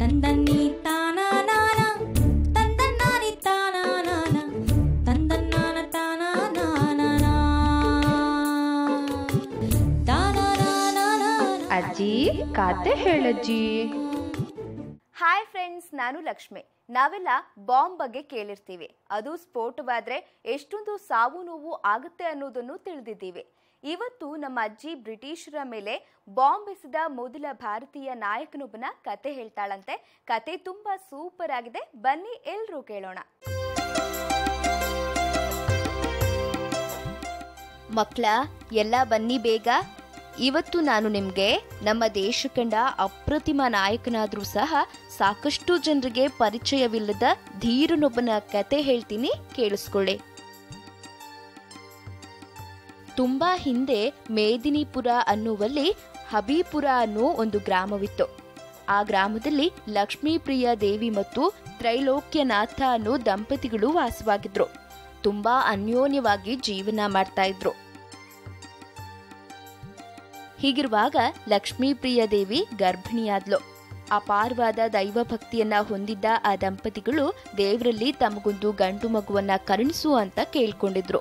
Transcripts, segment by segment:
ತಂದನ್ನಿ ತಾನಾನಾನ ತಂದನ್ನಾನಿ ತಾನಾನಾನ ತಂದನ್ನಾನ ತಾನಾನಾನ ತಾನಾನಾನಾನ ಅಜ್ಜಿ ಕತೆ ಹೇಳಜ್ಜಿ hi friends ನಾನು ಲಕ್ಷ್ಮಿ ನಾವೆಲ್ಲ ಬಾಂಬ್ ಬಗ್ಗೆ ಕೇಳಿರ್ತೀವಿ ಅದು ಸ್ಫೋಟವಾದ್ರೆ ಎಷ್ಟೊಂದು ಸಾವು ನೋವು ಆಗುತ್ತೆ ಅನ್ನೋದನ್ನು ತಿಳಿದಿದ್ದೀವಿ ಇವತ್ತು ನಮ್ಮ ಅಜ್ಜಿ ಬ್ರಿಟಿಷರ ಮೇಲೆ ಬಾಂಬ್ ಎಸೆದ ಮೊದಲ ಭಾರತೀಯ ನಾಯಕನೊಬ್ಬನ ಕತೆ ಹೇಳ್ತಾಳಂತೆ ಕತೆ ತುಂಬಾ ಸೂಪರ್ ಆಗಿದೆ ಬನ್ನಿ ಎಲ್ರೂ ಕೇಳೋಣ ಮಕ್ಕಳ ಎಲ್ಲ ಬನ್ನಿ ಬೇಗ ಇವತ್ತು ನಾನು ನಿಮಗೆ ನಮ್ಮ ದೇಶ ಕಂಡ ಅಪ್ರತಿಮ ನಾಯಕನಾದ್ರೂ ಸಹ ಸಾಕಷ್ಟು ಜನರಿಗೆ ಪರಿಚಯವಿಲ್ಲದ ಧೀರನೊಬ್ಬನ ಕತೆ ಹೇಳ್ತೀನಿ ಕೇಳಿಸ್ಕೊಳ್ಳಿ ತುಂಬಾ ಹಿಂದೆ ಮೇದಿನಿಪುರ ಅನ್ನುವಲ್ಲಿ ಹಬೀಪುರ ಅನ್ನೋ ಒಂದು ಗ್ರಾಮವಿತ್ತು ಆ ಗ್ರಾಮದಲ್ಲಿ ಲಕ್ಷ್ಮೀಪ್ರಿಯ ದೇವಿ ಮತ್ತು ತ್ರೈಲೋಕ್ಯನಾಥ ಅನ್ನೋ ದಂಪತಿಗಳು ವಾಸವಾಗಿದ್ರು ತುಂಬಾ ಅನ್ಯೋನ್ಯವಾಗಿ ಜೀವನ ಮಾಡ್ತಾ ಇದ್ರು ಹೀಗಿರುವಾಗ ಲಕ್ಷ್ಮೀಪ್ರಿಯ ದೇವಿ ಗರ್ಭಿಣಿಯಾದ್ಲು ಅಪಾರವಾದ ದೈವ ಭಕ್ತಿಯನ್ನ ಹೊಂದಿದ್ದ ಆ ದಂಪತಿಗಳು ದೇವರಲ್ಲಿ ತಮಗೊಂದು ಗಂಡು ಮಗುವನ್ನ ಕರುಣಿಸು ಅಂತ ಕೇಳ್ಕೊಂಡಿದ್ರು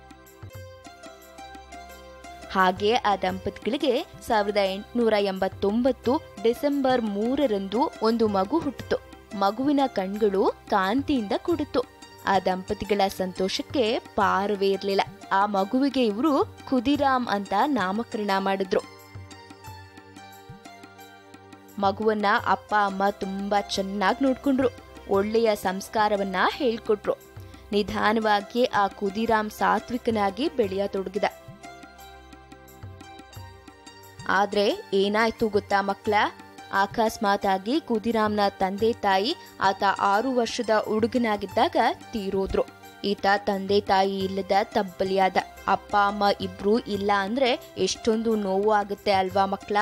ಹಾಗೆ ಆ ದಂಪತಿಗಳಿಗೆ ಸಾವಿರದ ಎಂಟುನೂರ ಎಂಬತ್ತೊಂಬತ್ತು ಡಿಸೆಂಬರ್ ಮೂರರಂದು ಒಂದು ಮಗು ಹುಟ್ಟಿತು ಮಗುವಿನ ಕಣ್ಗಳು ಕಾಂತಿಯಿಂದ ಕೂಡಿತು ಆ ದಂಪತಿಗಳ ಸಂತೋಷಕ್ಕೆ ಪಾರವೇ ಇರಲಿಲ್ಲ ಆ ಮಗುವಿಗೆ ಇವರು ಖುದಿರಾಮ್ ಅಂತ ನಾಮಕರಣ ಮಾಡಿದ್ರು ಮಗುವನ್ನ ಅಪ್ಪ ಅಮ್ಮ ತುಂಬಾ ಚೆನ್ನಾಗಿ ನೋಡ್ಕೊಂಡ್ರು ಒಳ್ಳೆಯ ಸಂಸ್ಕಾರವನ್ನ ಹೇಳ್ಕೊಟ್ರು ನಿಧಾನವಾಗಿ ಆ ಕುದಿರಾಮ್ ಸಾತ್ವಿಕನಾಗಿ ಬೆಳೆಯತೊಡಗಿದ ಆದ್ರೆ ಏನಾಯ್ತು ಗೊತ್ತಾ ಮಕ್ಳ ಅಕಸ್ಮಾತ್ ಆಗಿ ಕುದಿರಾಮ್ನ ತಂದೆ ತಾಯಿ ಆತ ಆರು ವರ್ಷದ ಹುಡುಗನಾಗಿದ್ದಾಗ ತೀರೋದ್ರು ಈತ ತಂದೆ ತಾಯಿ ಇಲ್ಲದ ತಬ್ಬಲಿಯಾದ ಅಪ್ಪ ಅಮ್ಮ ಇಬ್ರು ಇಲ್ಲ ಅಂದ್ರೆ ಎಷ್ಟೊಂದು ನೋವು ಆಗುತ್ತೆ ಅಲ್ವಾ ಮಕ್ಳ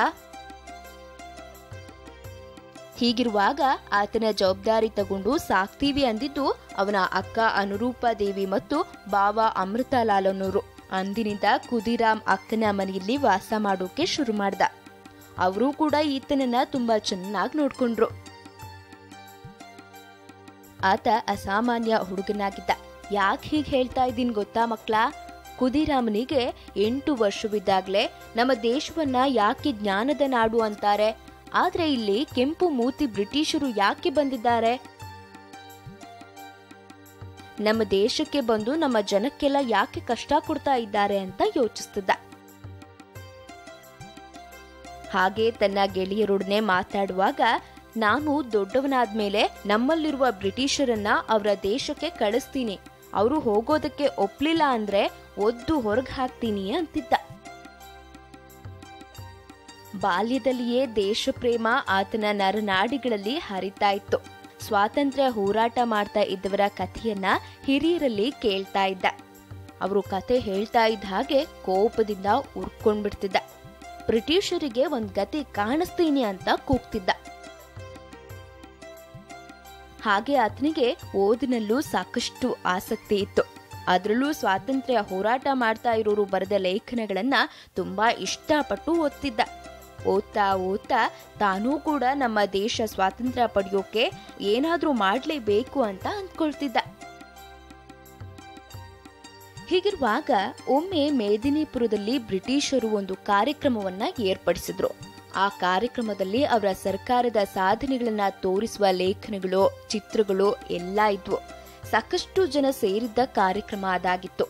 ಹೀಗಿರುವಾಗ ಆತನ ಜವಾಬ್ದಾರಿ ತಗೊಂಡು ಸಾಕ್ತೀವಿ ಅಂದಿದ್ದು ಅವನ ಅಕ್ಕ ಅನುರೂಪ ದೇವಿ ಮತ್ತು ಬಾವ ಅಮೃತಲಾಲ್ ಅನ್ನೋರು ಅಂದಿನಿಂದ ಕುದಿರಾಮ್ ಅಕ್ಕನ ಮನೆಯಲ್ಲಿ ವಾಸ ಮಾಡೋಕೆ ಶುರು ಮಾಡ್ದ ಅವರು ಕೂಡ ಈತನನ್ನ ತುಂಬಾ ಚೆನ್ನಾಗಿ ನೋಡ್ಕೊಂಡ್ರು ಆತ ಅಸಾಮಾನ್ಯ ಹುಡುಗನಾಗಿದ್ದ ಯಾಕೆ ಹೀಗೆ ಹೇಳ್ತಾ ಇದ್ದೀನಿ ಗೊತ್ತಾ ಮಕ್ಳ ಕುದಿರಾಮನಿಗೆ ಎಂಟು ವರ್ಷವಿದ್ದಾಗ್ಲೇ ನಮ್ಮ ದೇಶವನ್ನ ಯಾಕೆ ಜ್ಞಾನದ ನಾಡು ಅಂತಾರೆ ಆದ್ರೆ ಇಲ್ಲಿ ಕೆಂಪು ಮೂತಿ ಬ್ರಿಟಿಷರು ಯಾಕೆ ಬಂದಿದ್ದಾರೆ ನಮ್ಮ ದೇಶಕ್ಕೆ ಬಂದು ನಮ್ಮ ಜನಕ್ಕೆಲ್ಲ ಯಾಕೆ ಕಷ್ಟ ಕೊಡ್ತಾ ಇದ್ದಾರೆ ಅಂತ ಯೋಚಿಸ್ತಿದ್ದ ಹಾಗೆ ತನ್ನ ಗೆಳೆಯರೊಡನೆ ಮಾತಾಡುವಾಗ ನಾನು ದೊಡ್ಡವನಾದ್ಮೇಲೆ ನಮ್ಮಲ್ಲಿರುವ ಬ್ರಿಟಿಷರನ್ನ ಅವರ ದೇಶಕ್ಕೆ ಕಳಿಸ್ತೀನಿ ಅವರು ಹೋಗೋದಕ್ಕೆ ಒಪ್ಲಿಲ್ಲ ಅಂದ್ರೆ ಒದ್ದು ಹೊರಗೆ ಹಾಕ್ತೀನಿ ಅಂತಿದ್ದ ಬಾಲ್ಯದಲ್ಲಿಯೇ ದೇಶಪ್ರೇಮ ಆತನ ನರನಾಡಿಗಳಲ್ಲಿ ಹರಿತಾ ಇತ್ತು ಸ್ವಾತಂತ್ರ್ಯ ಹೋರಾಟ ಮಾಡ್ತಾ ಇದ್ದವರ ಕಥೆಯನ್ನ ಹಿರಿಯರಲ್ಲಿ ಕೇಳ್ತಾ ಇದ್ದ ಅವರು ಕತೆ ಹೇಳ್ತಾ ಇದ್ದ ಹಾಗೆ ಕೋಪದಿಂದ ಉರ್ಕೊಂಡ್ಬಿಡ್ತಿದ್ದ ಬ್ರಿಟಿಷರಿಗೆ ಒಂದ್ ಗತಿ ಕಾಣಿಸ್ತೀನಿ ಅಂತ ಕೂಗ್ತಿದ್ದ ಹಾಗೆ ಆತನಿಗೆ ಓದಿನಲ್ಲೂ ಸಾಕಷ್ಟು ಆಸಕ್ತಿ ಇತ್ತು ಅದರಲ್ಲೂ ಸ್ವಾತಂತ್ರ್ಯ ಹೋರಾಟ ಮಾಡ್ತಾ ಇರೋರು ಬರೆದ ಲೇಖನಗಳನ್ನ ತುಂಬಾ ಇಷ್ಟಪಟ್ಟು ಓದ್ತಿದ್ದ ಓದ್ತಾ ಓದ್ತಾ ತಾನೂ ಕೂಡ ನಮ್ಮ ದೇಶ ಸ್ವಾತಂತ್ರ್ಯ ಪಡೆಯೋಕೆ ಏನಾದ್ರೂ ಮಾಡ್ಲೇಬೇಕು ಅಂತ ಅಂದ್ಕೊಳ್ತಿದ್ದ ಹೀಗಿರುವಾಗ ಒಮ್ಮೆ ಮೇದಿನಿಪುರದಲ್ಲಿ ಬ್ರಿಟಿಷರು ಒಂದು ಕಾರ್ಯಕ್ರಮವನ್ನ ಏರ್ಪಡಿಸಿದ್ರು ಆ ಕಾರ್ಯಕ್ರಮದಲ್ಲಿ ಅವರ ಸರ್ಕಾರದ ಸಾಧನೆಗಳನ್ನ ತೋರಿಸುವ ಲೇಖನಗಳು ಚಿತ್ರಗಳು ಎಲ್ಲ ಇದ್ವು ಸಾಕಷ್ಟು ಜನ ಸೇರಿದ್ದ ಕಾರ್ಯಕ್ರಮ ಅದಾಗಿತ್ತು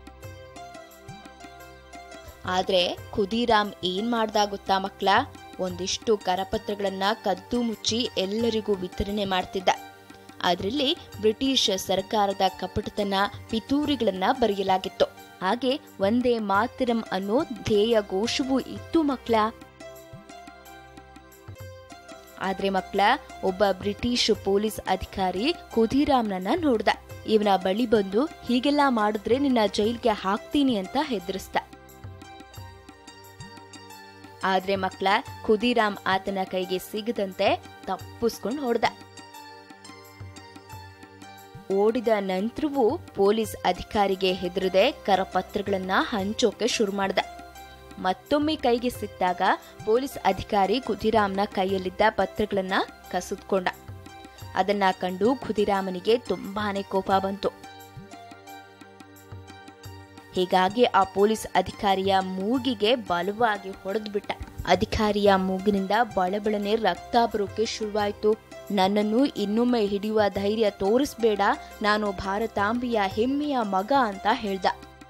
ಆದ್ರೆ ಖುದಿರಾಮ್ ಏನ್ ಮಾಡ್ದ ಗೊತ್ತಾ ಮಕ್ಳ ಒಂದಿಷ್ಟು ಕರಪತ್ರಗಳನ್ನ ಕದ್ದು ಮುಚ್ಚಿ ಎಲ್ಲರಿಗೂ ವಿತರಣೆ ಮಾಡ್ತಿದ್ದ ಅದರಲ್ಲಿ ಬ್ರಿಟಿಷ್ ಸರ್ಕಾರದ ಕಪಟತನ ಪಿತೂರಿಗಳನ್ನ ಬರೆಯಲಾಗಿತ್ತು ಹಾಗೆ ಒಂದೇ ಮಾತರಂ ಅನ್ನೋ ಧ್ಯೇಯ ಘೋಷವೂ ಇತ್ತು ಮಕ್ಳ ಆದ್ರೆ ಮಕ್ಳ ಒಬ್ಬ ಬ್ರಿಟಿಷ್ ಪೊಲೀಸ್ ಅಧಿಕಾರಿ ಖುದಿರಾಮ್ನನ್ನ ನೋಡ್ದ ಇವನ ಬಳಿ ಬಂದು ಹೀಗೆಲ್ಲ ಮಾಡಿದ್ರೆ ನಿನ್ನ ಜೈಲ್ಗೆ ಹಾಕ್ತೀನಿ ಅಂತ ಹೆದರಿಸ್ದ ಆದ್ರೆ ಮಕ್ಳ ಖುದಿರಾಮ್ ಆತನ ಕೈಗೆ ಸಿಗದಂತೆ ತಪ್ಪಿಸ್ಕೊಂಡು ಹೊಡೆದ ಓಡಿದ ನಂತರವೂ ಪೊಲೀಸ್ ಅಧಿಕಾರಿಗೆ ಹೆದರದೆ ಕರಪತ್ರಗಳನ್ನ ಹಂಚೋಕೆ ಶುರು ಮಾಡ್ದ ಮತ್ತೊಮ್ಮೆ ಕೈಗೆ ಸಿಕ್ಕಿದಾಗ ಪೊಲೀಸ್ ಅಧಿಕಾರಿ ಖುದಿರಾಮ್ನ ಕೈಯಲ್ಲಿದ್ದ ಪತ್ರಗಳನ್ನ ಕಸಿದ್ಕೊಂಡ ಅದನ್ನ ಕಂಡು ಖುದಿರಾಮನಿಗೆ ತುಂಬಾನೇ ಕೋಪ ಬಂತು ಹೀಗಾಗಿ ಆ ಪೊಲೀಸ್ ಅಧಿಕಾರಿಯ ಮೂಗಿಗೆ ಬಲವಾಗಿ ಹೊಡೆದ್ಬಿಟ್ಟ ಅಧಿಕಾರಿಯ ಮೂಗಿನಿಂದ ಬಳಬಳನೆ ರಕ್ತ ಬರೋಕೆ ಶುರುವಾಯ್ತು ನನ್ನನ್ನು ಇನ್ನೊಮ್ಮೆ ಹಿಡಿಯುವ ಧೈರ್ಯ ತೋರಿಸ್ಬೇಡ ನಾನು ಭಾರತಾಂಬೆಯ ಹೆಮ್ಮೆಯ ಮಗ ಅಂತ ಹೇಳ್ದ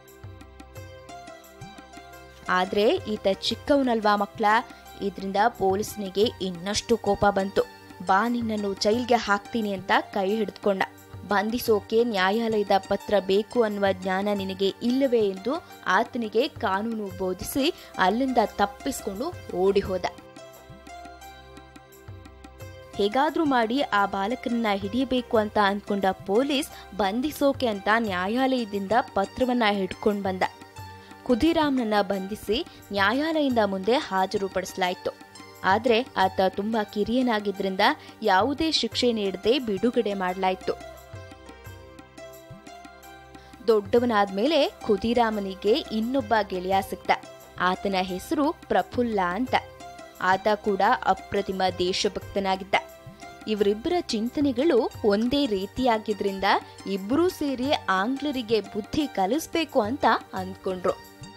ಆದ್ರೆ ಈತ ಚಿಕ್ಕವನಲ್ವಾ ಮಕ್ಳ ಇದರಿಂದ ಪೊಲೀಸ್ನಿಗೆ ಇನ್ನಷ್ಟು ಕೋಪ ಬಂತು ಬಾ ನಿನ್ನನ್ನು ಜೈಲ್ಗೆ ಹಾಕ್ತೀನಿ ಅಂತ ಕೈ ಹಿಡಿದುಕೊಂಡ ಬಂಧಿಸೋಕೆ ನ್ಯಾಯಾಲಯದ ಪತ್ರ ಬೇಕು ಅನ್ನುವ ಜ್ಞಾನ ನಿನಗೆ ಇಲ್ಲವೇ ಎಂದು ಆತನಿಗೆ ಕಾನೂನು ಬೋಧಿಸಿ ಅಲ್ಲಿಂದ ತಪ್ಪಿಸ್ಕೊಂಡು ಓಡಿ ಹೋದ ಹೇಗಾದ್ರೂ ಮಾಡಿ ಆ ಬಾಲಕರನ್ನ ಹಿಡಿಯಬೇಕು ಅಂತ ಅಂದ್ಕೊಂಡ ಪೊಲೀಸ್ ಬಂಧಿಸೋಕೆ ಅಂತ ನ್ಯಾಯಾಲಯದಿಂದ ಪತ್ರವನ್ನ ಹಿಡ್ಕೊಂಡು ಬಂದ ಖುದಿರಾಮ್ನನ್ನ ಬಂಧಿಸಿ ನ್ಯಾಯಾಲಯದ ಮುಂದೆ ಹಾಜರುಪಡಿಸಲಾಯಿತು ಆದ್ರೆ ಆತ ತುಂಬಾ ಕಿರಿಯನಾಗಿದ್ರಿಂದ ಯಾವುದೇ ಶಿಕ್ಷೆ ನೀಡದೆ ಬಿಡುಗಡೆ ಮಾಡಲಾಯಿತು ದೊಡ್ಡವನಾದ್ಮೇಲೆ ಖುದಿರಾಮನಿಗೆ ಇನ್ನೊಬ್ಬ ಗೆಳೆಯ ಸಿಕ್ತ ಆತನ ಹೆಸರು ಪ್ರಫುಲ್ಲ ಅಂತ ಆತ ಕೂಡ ಅಪ್ರತಿಮ ದೇಶಭಕ್ತನಾಗಿದ್ದ ಇವರಿಬ್ಬರ ಚಿಂತನೆಗಳು ಒಂದೇ ರೀತಿಯಾಗಿದ್ರಿಂದ ಇಬ್ಬರೂ ಸೇರಿ ಆಂಗ್ಲರಿಗೆ ಬುದ್ಧಿ ಕಲಿಸ್ಬೇಕು ಅಂತ ಅಂದ್ಕೊಂಡ್ರು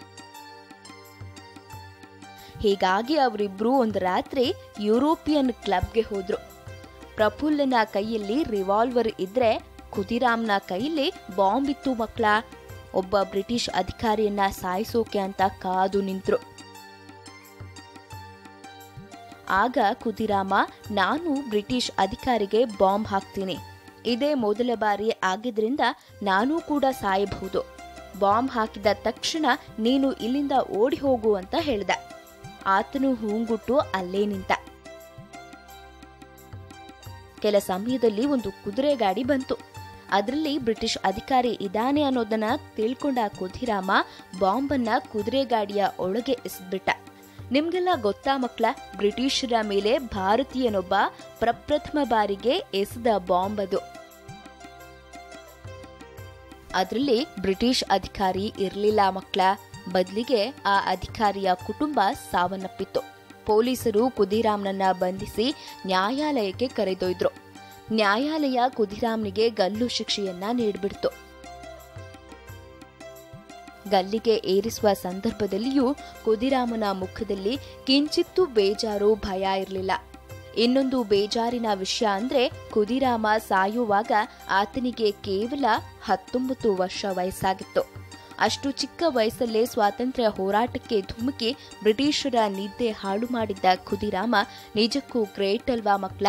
ಹೀಗಾಗಿ ಅವರಿಬ್ರು ಒಂದು ರಾತ್ರಿ ಯುರೋಪಿಯನ್ ಕ್ಲಬ್ಗೆ ಹೋದ್ರು ಪ್ರಫುಲ್ಲನ ಕೈಯಲ್ಲಿ ರಿವಾಲ್ವರ್ ಇದ್ರೆ ಖುದಿರಾಮ್ನ ಕೈಯಲ್ಲಿ ಬಾಂಬ್ ಇತ್ತು ಮಕ್ಕಳ ಒಬ್ಬ ಬ್ರಿಟಿಷ್ ಅಧಿಕಾರಿಯನ್ನ ಸಾಯಿಸೋಕೆ ಅಂತ ಕಾದು ನಿಂತ್ರು ಆಗ ಖುದಿರಾಮ ನಾನು ಬ್ರಿಟಿಷ್ ಅಧಿಕಾರಿಗೆ ಬಾಂಬ್ ಹಾಕ್ತೀನಿ ಇದೇ ಮೊದಲ ಬಾರಿ ಆಗಿದ್ರಿಂದ ನಾನೂ ಕೂಡ ಸಾಯಬಹುದು ಬಾಂಬ್ ಹಾಕಿದ ತಕ್ಷಣ ನೀನು ಇಲ್ಲಿಂದ ಓಡಿ ಹೋಗು ಅಂತ ಹೇಳ್ದ ಆತನು ಹೂಂಗುಟ್ಟು ಅಲ್ಲೇ ನಿಂತ ಕೆಲ ಸಮಯದಲ್ಲಿ ಒಂದು ಕುದುರೆ ಗಾಡಿ ಬಂತು ಅದರಲ್ಲಿ ಬ್ರಿಟಿಷ್ ಅಧಿಕಾರಿ ಇದಾನೆ ಅನ್ನೋದನ್ನ ತಿಳ್ಕೊಂಡ ಖುದಿರಾಮ ಬಾಂಬನ್ನ ಕುದುರೆ ಗಾಡಿಯ ಒಳಗೆ ಎಸೆದ್ಬಿಟ್ಟ ನಿಮ್ಗೆಲ್ಲ ಗೊತ್ತಾ ಮಕ್ಳ ಬ್ರಿಟಿಷರ ಮೇಲೆ ಭಾರತೀಯನೊಬ್ಬ ಪ್ರಪ್ರಥಮ ಬಾರಿಗೆ ಎಸೆದ ಬಾಂಬ್ ಅದು ಅದರಲ್ಲಿ ಬ್ರಿಟಿಷ್ ಅಧಿಕಾರಿ ಇರಲಿಲ್ಲ ಮಕ್ಕಳ ಬದಲಿಗೆ ಆ ಅಧಿಕಾರಿಯ ಕುಟುಂಬ ಸಾವನ್ನಪ್ಪಿತ್ತು ಪೊಲೀಸರು ಕುದಿರಾಮ್ನನ್ನ ಬಂಧಿಸಿ ನ್ಯಾಯಾಲಯಕ್ಕೆ ಕರೆದೊಯ್ದ್ರು ನ್ಯಾಯಾಲಯ ಕುದಿರಾಮ್ನಿಗೆ ಗಲ್ಲು ಶಿಕ್ಷೆಯನ್ನ ನೀಡ್ಬಿಡ್ತು ಗಲ್ಲಿಗೆ ಏರಿಸುವ ಸಂದರ್ಭದಲ್ಲಿಯೂ ಕುದಿರಾಮನ ಮುಖದಲ್ಲಿ ಕಿಂಚಿತ್ತೂ ಬೇಜಾರು ಭಯ ಇರಲಿಲ್ಲ ಇನ್ನೊಂದು ಬೇಜಾರಿನ ವಿಷಯ ಅಂದ್ರೆ ಕುದಿರಾಮ ಸಾಯುವಾಗ ಆತನಿಗೆ ಕೇವಲ ಹತ್ತೊಂಬತ್ತು ವರ್ಷ ವಯಸ್ಸಾಗಿತ್ತು ಅಷ್ಟು ಚಿಕ್ಕ ವಯಸ್ಸಲ್ಲೇ ಸ್ವಾತಂತ್ರ್ಯ ಹೋರಾಟಕ್ಕೆ ಧುಮುಕಿ ಬ್ರಿಟಿಷರ ನಿದ್ದೆ ಹಾಳು ಮಾಡಿದ್ದ ಖುದಿರಾಮ ನಿಜಕ್ಕೂ ಗ್ರೇಟ್ ಅಲ್ವಾ ಮಕ್ಳ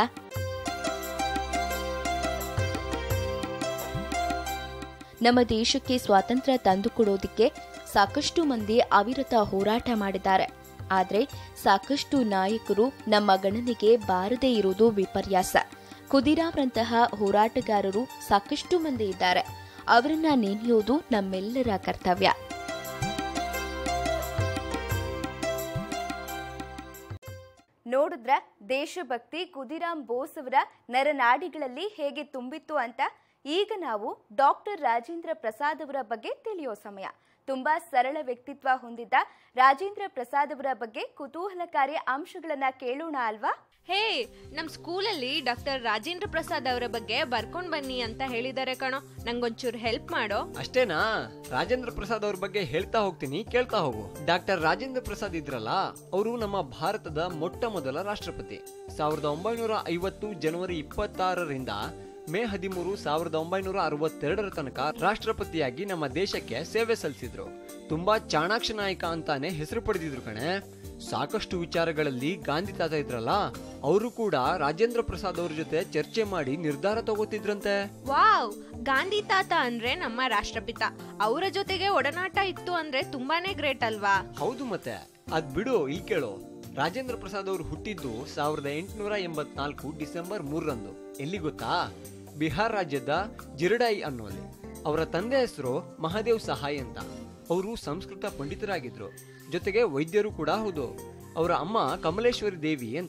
ನಮ್ಮ ದೇಶಕ್ಕೆ ಸ್ವಾತಂತ್ರ್ಯ ತಂದುಕೊಡೋದಿಕ್ಕೆ ಸಾಕಷ್ಟು ಮಂದಿ ಅವಿರತ ಹೋರಾಟ ಮಾಡಿದ್ದಾರೆ ಆದರೆ ಸಾಕಷ್ಟು ನಾಯಕರು ನಮ್ಮ ಗಣನೆಗೆ ಬಾರದೇ ಇರುವುದು ವಿಪರ್ಯಾಸ ಖುದಿರಾಮ್ರಂತಹ ಹೋರಾಟಗಾರರು ಸಾಕಷ್ಟು ಮಂದಿ ಇದ್ದಾರೆ ಅವರನ್ನ ನೆನೆಯೋದು ನಮ್ಮೆಲ್ಲರ ಕರ್ತವ್ಯ ನೋಡಿದ್ರ ದೇಶಭಕ್ತಿ ಕುದಿರಾಮ್ ಬೋಸ್ ಅವರ ನರನಾಡಿಗಳಲ್ಲಿ ಹೇಗೆ ತುಂಬಿತ್ತು ಅಂತ ಈಗ ನಾವು ಡಾಕ್ಟರ್ ರಾಜೇಂದ್ರ ಪ್ರಸಾದ್ ಅವರ ಬಗ್ಗೆ ತಿಳಿಯೋ ಸಮಯ ತುಂಬಾ ಸರಳ ವ್ಯಕ್ತಿತ್ವ ಹೊಂದಿದ್ದ ರಾಜೇಂದ್ರ ಪ್ರಸಾದ್ ಅವರ ಬಗ್ಗೆ ಕುತೂಹಲಕಾರಿ ಅಂಶಗಳನ್ನ ಕೇಳೋಣ ಅಲ್ವಾ ಹೇ ನಮ್ ಸ್ಕೂಲಲ್ಲಿ ಡಾಕ್ಟರ್ ರಾಜೇಂದ್ರ ಪ್ರಸಾದ್ ಅವರ ಬಗ್ಗೆ ಬರ್ಕೊಂಡ್ ಬನ್ನಿ ಅಂತ ಹೇಳಿದ್ದಾರೆ ಕಣೋ ನಂಗೊಂಚೂರು ಹೆಲ್ಪ್ ಮಾಡೋ ಅಷ್ಟೇನಾ ರಾಜೇಂದ್ರ ಪ್ರಸಾದ್ ಅವ್ರ ಬಗ್ಗೆ ಹೇಳ್ತಾ ಹೋಗ್ತೀನಿ ಕೇಳ್ತಾ ಹೋಗು ಡಾಕ್ಟರ್ ರಾಜೇಂದ್ರ ಪ್ರಸಾದ್ ಇದ್ರಲ್ಲ ಅವರು ನಮ್ಮ ಭಾರತದ ಮೊಟ್ಟ ಮೊದಲ ರಾಷ್ಟ್ರಪತಿ ಸಾವಿರದ ಒಂಬೈನೂರ ಐವತ್ತು ಜನವರಿ ಇಪ್ಪತ್ತಾರರಿಂದ ಮೇ ಹದಿಮೂರು ಸಾವಿರದ ಒಂಬೈನೂರ ಅರವತ್ತೆರಡರ ತನಕ ರಾಷ್ಟ್ರಪತಿಯಾಗಿ ನಮ್ಮ ದೇಶಕ್ಕೆ ಸೇವೆ ಸಲ್ಲಿಸಿದ್ರು ತುಂಬಾ ಚಾಣಾಕ್ಷ ನಾಯಕ ಅಂತಾನೆ ಹೆಸರು ಪಡೆದಿದ್ರು ಕಣೆ ಸಾಕಷ್ಟು ವಿಚಾರಗಳಲ್ಲಿ ಗಾಂಧಿ ತಾತ ಇದ್ರಲ್ಲ ಅವರು ಕೂಡ ರಾಜೇಂದ್ರ ಪ್ರಸಾದ್ ಅವ್ರ ಜೊತೆ ಚರ್ಚೆ ಮಾಡಿ ನಿರ್ಧಾರ ತಗೋತಿದ್ರಂತೆ ವಾವ್ ಗಾಂಧಿ ತಾತ ಅಂದ್ರೆ ನಮ್ಮ ರಾಷ್ಟ್ರಪಿತ ಅವರ ಜೊತೆಗೆ ಒಡನಾಟ ಇತ್ತು ಅಂದ್ರೆ ತುಂಬಾನೇ ಗ್ರೇಟ್ ಅಲ್ವಾ ಹೌದು ಮತ್ತೆ ಅದ್ ಬಿಡು ಈ ಕೇಳು ರಾಜೇಂದ್ರ ಪ್ರಸಾದ್ ಅವರು ಹುಟ್ಟಿದ್ದು ಸಾವಿರದ ಎಂಟುನೂರ ಎಂಬತ್ನಾಲ್ಕು ಡಿಸೆಂಬರ್ ಮೂರರಂದು ಎಲ್ಲಿ ಗೊತ್ತಾ ಬಿಹಾರ್ ರಾಜ್ಯದ ಜಿರಡಾಯಿ ಅನ್ನೋಲ್ಲಿ ಅವರ ತಂದೆ ಹೆಸರು ಮಹಾದೇವ್ ಸಹಾಯ್ ಅಂತ ಅವರು ಸಂಸ್ಕೃತ ಪಂಡಿತರಾಗಿದ್ರು ಜೊತೆಗೆ ವೈದ್ಯರು ಕೂಡ ಹೌದು ಅವರ ಅಮ್ಮ ಕಮಲೇಶ್ವರಿ ದೇವಿ ಅಂತ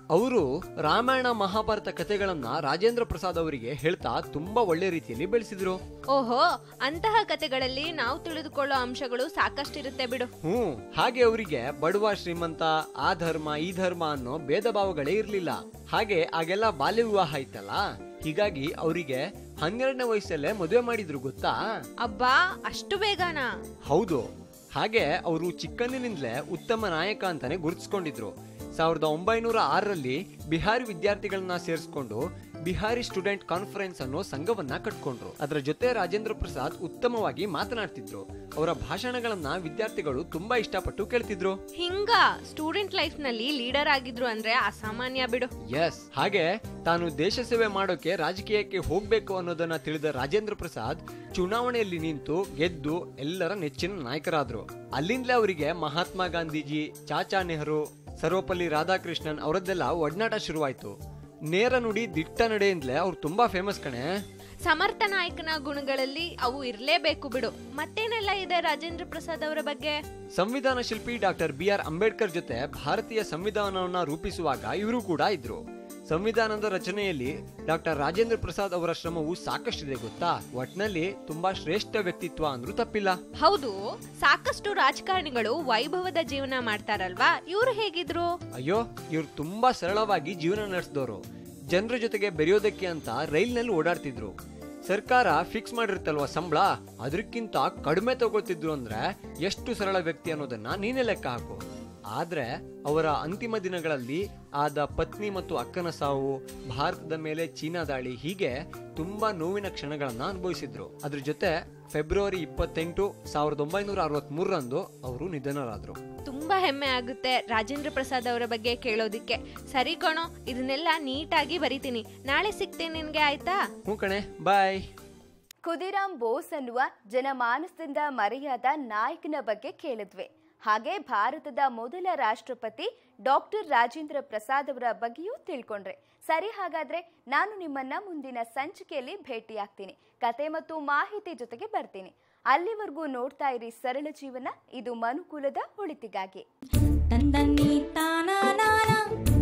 ಅವರು ರಾಮಾಯಣ ಮಹಾಭಾರತ ಕಥೆಗಳನ್ನ ರಾಜೇಂದ್ರ ಪ್ರಸಾದ್ ಅವರಿಗೆ ಹೇಳ್ತಾ ತುಂಬಾ ಒಳ್ಳೆ ರೀತಿಯಲ್ಲಿ ಬೆಳೆಸಿದ್ರು ಓಹೋ ಅಂತಹ ಕತೆಗಳಲ್ಲಿ ನಾವು ತಿಳಿದುಕೊಳ್ಳೋ ಅಂಶಗಳು ಸಾಕಷ್ಟಿರುತ್ತೆ ಬಿಡು ಹ್ಮ್ ಹಾಗೆ ಅವರಿಗೆ ಬಡವ ಶ್ರೀಮಂತ ಆ ಧರ್ಮ ಈ ಧರ್ಮ ಅನ್ನೋ ಭೇದ ಭಾವಗಳೇ ಇರ್ಲಿಲ್ಲ ಹಾಗೆ ಆಗೆಲ್ಲ ಬಾಲ್ಯ ವಿವಾಹ ಇತ್ತಲ್ಲ ಹೀಗಾಗಿ ಅವರಿಗೆ ಹನ್ನೆರಡನೇ ವಯಸ್ಸಲ್ಲೇ ಮದುವೆ ಮಾಡಿದ್ರು ಗೊತ್ತಾ ಅಬ್ಬಾ ಅಷ್ಟು ಬೇಗನಾ ಹೌದು ಹಾಗೆ ಅವರು ಚಿಕ್ಕಂದಿನಿಂದಲೇ ಉತ್ತಮ ನಾಯಕ ಅಂತಾನೆ ಗುರುತಿಸ್ಕೊಂಡಿದ್ರು ಸಾವಿರದ ಒಂಬೈನೂರ ಆರರಲ್ಲಿ ಬಿಹಾರಿ ವಿದ್ಯಾರ್ಥಿಗಳನ್ನ ಸೇರಿಸ್ಕೊಂಡು ಬಿಹಾರಿ ಸ್ಟೂಡೆಂಟ್ ಕಾನ್ಫರೆನ್ಸ್ ಅನ್ನೋ ಸಂಘವನ್ನ ಕಟ್ಕೊಂಡ್ರು ಅದರ ಜೊತೆ ರಾಜೇಂದ್ರ ಪ್ರಸಾದ್ ಉತ್ತಮವಾಗಿ ಮಾತನಾಡ್ತಿದ್ರು ಅವರ ಭಾಷಣಗಳನ್ನ ವಿದ್ಯಾರ್ಥಿಗಳು ತುಂಬಾ ಇಷ್ಟಪಟ್ಟು ಕೇಳ್ತಿದ್ರು ಹಿಂಗ ಸ್ಟೂಡೆಂಟ್ ಲೈಫ್ ನಲ್ಲಿ ಲೀಡರ್ ಆಗಿದ್ರು ಅಂದ್ರೆ ಅಸಾಮಾನ್ಯ ಬಿಡು ಎಸ್ ಹಾಗೆ ತಾನು ದೇಶ ಸೇವೆ ಮಾಡೋಕೆ ರಾಜಕೀಯಕ್ಕೆ ಹೋಗ್ಬೇಕು ಅನ್ನೋದನ್ನ ತಿಳಿದ ರಾಜೇಂದ್ರ ಪ್ರಸಾದ್ ಚುನಾವಣೆಯಲ್ಲಿ ನಿಂತು ಗೆದ್ದು ಎಲ್ಲರ ನೆಚ್ಚಿನ ನಾಯಕರಾದ್ರು ಅಲ್ಲಿಂದಲೇ ಅವರಿಗೆ ಮಹಾತ್ಮ ಗಾಂಧೀಜಿ ಚಾಚಾ ನೆಹರು ಸರ್ವಪಲ್ಲಿ ರಾಧಾಕೃಷ್ಣನ್ ಅವರದ್ದೆಲ್ಲ ಒಡನಾಟ ಶುರುವಾಯ್ತು ನೇರ ನುಡಿ ದಿಟ್ಟ ನಡೆಯಿಂದಲೇ ಅವ್ರು ತುಂಬಾ ಫೇಮಸ್ ಕಣೆ ಸಮರ್ಥ ನಾಯಕನ ಗುಣಗಳಲ್ಲಿ ಅವು ಇರ್ಲೇಬೇಕು ಬಿಡು ಮತ್ತೇನೆಲ್ಲ ಇದೆ ರಾಜೇಂದ್ರ ಪ್ರಸಾದ್ ಅವರ ಬಗ್ಗೆ ಸಂವಿಧಾನ ಶಿಲ್ಪಿ ಡಾಕ್ಟರ್ ಬಿ ಆರ್ ಅಂಬೇಡ್ಕರ್ ಜೊತೆ ಭಾರತೀಯ ಸಂವಿಧಾನವನ್ನ ರೂಪಿಸುವಾಗ ಇವರು ಕೂಡ ಇದ್ರು ಸಂವಿಧಾನದ ರಚನೆಯಲ್ಲಿ ಡಾಕ್ಟರ್ ರಾಜೇಂದ್ರ ಪ್ರಸಾದ್ ಅವರ ಶ್ರಮವು ಸಾಕಷ್ಟಿದೆ ಗೊತ್ತಾ ಒಟ್ನಲ್ಲಿ ತುಂಬಾ ಶ್ರೇಷ್ಠ ವ್ಯಕ್ತಿತ್ವ ಅಂದ್ರೂ ತಪ್ಪಿಲ್ಲ ಹೌದು ಸಾಕಷ್ಟು ರಾಜಕಾರಣಿಗಳು ವೈಭವದ ಜೀವನ ಮಾಡ್ತಾರಲ್ವಾ ಇವ್ರು ಹೇಗಿದ್ರು ಅಯ್ಯೋ ಇವ್ರು ತುಂಬಾ ಸರಳವಾಗಿ ಜೀವನ ನಡೆಸಿದವರು ಜನರ ಜೊತೆಗೆ ಬೆರೆಯೋದಕ್ಕೆ ಅಂತ ರೈಲ್ನಲ್ಲಿ ಓಡಾಡ್ತಿದ್ರು ಸರ್ಕಾರ ಫಿಕ್ಸ್ ಮಾಡಿರುತ್ತಲ್ವಾ ಸಂಬಳ ಅದಕ್ಕಿಂತ ಕಡಿಮೆ ತಗೊಳ್ತಿದ್ರು ಅಂದ್ರೆ ಎಷ್ಟು ಸರಳ ವ್ಯಕ್ತಿ ಅನ್ನೋದನ್ನ ನೀನೇ ಲೆಕ್ಕ ಹಾಕು ಆದ್ರೆ ಅವರ ಅಂತಿಮ ದಿನಗಳಲ್ಲಿ ಆದ ಪತ್ನಿ ಮತ್ತು ಅಕ್ಕನ ಸಾವು ಭಾರತದ ಮೇಲೆ ಚೀನಾ ದಾಳಿ ಹೀಗೆ ತುಂಬಾ ನೋವಿನ ಕ್ಷಣಗಳನ್ನ ಅನುಭವಿಸಿದ್ರು ಅದ್ರ ಜೊತೆ ಫೆಬ್ರವರಿ ಇಪ್ಪತ್ತೆಂಟು ಸಾವಿರದ ಒಂಬೈನೂರ ಅರವತ್ತ್ ಮೂರರಂದು ಅವರು ನಿಧನರಾದ್ರು ತುಂಬಾ ಹೆಮ್ಮೆ ಆಗುತ್ತೆ ರಾಜೇಂದ್ರ ಪ್ರಸಾದ್ ಅವರ ಬಗ್ಗೆ ಕೇಳೋದಿಕ್ಕೆ ಸರಿ ಕಣೋ ಇದನ್ನೆಲ್ಲ ನೀಟಾಗಿ ಬರಿತೀನಿ ನಾಳೆ ಸಿಗ್ತೇನೆ ನಿನ್ಗೆ ಆಯ್ತಾ ಹ್ಞೂ ಕಣೆ ಬಾಯ್ ಖುದಿರಾಮ್ ಬೋಸ್ ಅನ್ನುವ ಜನಮಾನಸದಿಂದ ಮರೆಯಾದ ನಾಯಕನ ಬಗ್ಗೆ ಕೇಳಿದ್ವಿ ಹಾಗೆ ಭಾರತದ ಮೊದಲ ರಾಷ್ಟ್ರಪತಿ ಡಾಕ್ಟರ್ ರಾಜೇಂದ್ರ ಪ್ರಸಾದ್ ಅವರ ಬಗ್ಗೆಯೂ ತಿಳ್ಕೊಂಡ್ರೆ ಸರಿ ಹಾಗಾದ್ರೆ ನಾನು ನಿಮ್ಮನ್ನ ಮುಂದಿನ ಸಂಚಿಕೆಯಲ್ಲಿ ಭೇಟಿಯಾಗ್ತೀನಿ ಕತೆ ಮತ್ತು ಮಾಹಿತಿ ಜೊತೆಗೆ ಬರ್ತೀನಿ ಅಲ್ಲಿವರೆಗೂ ನೋಡ್ತಾ ಇರಿ ಸರಳ ಜೀವನ ಇದು ಮನುಕುಲದ ಒಳಿತಿಗಾಗಿ ತಂದನ್ನಿ ತಾನ ನಾನ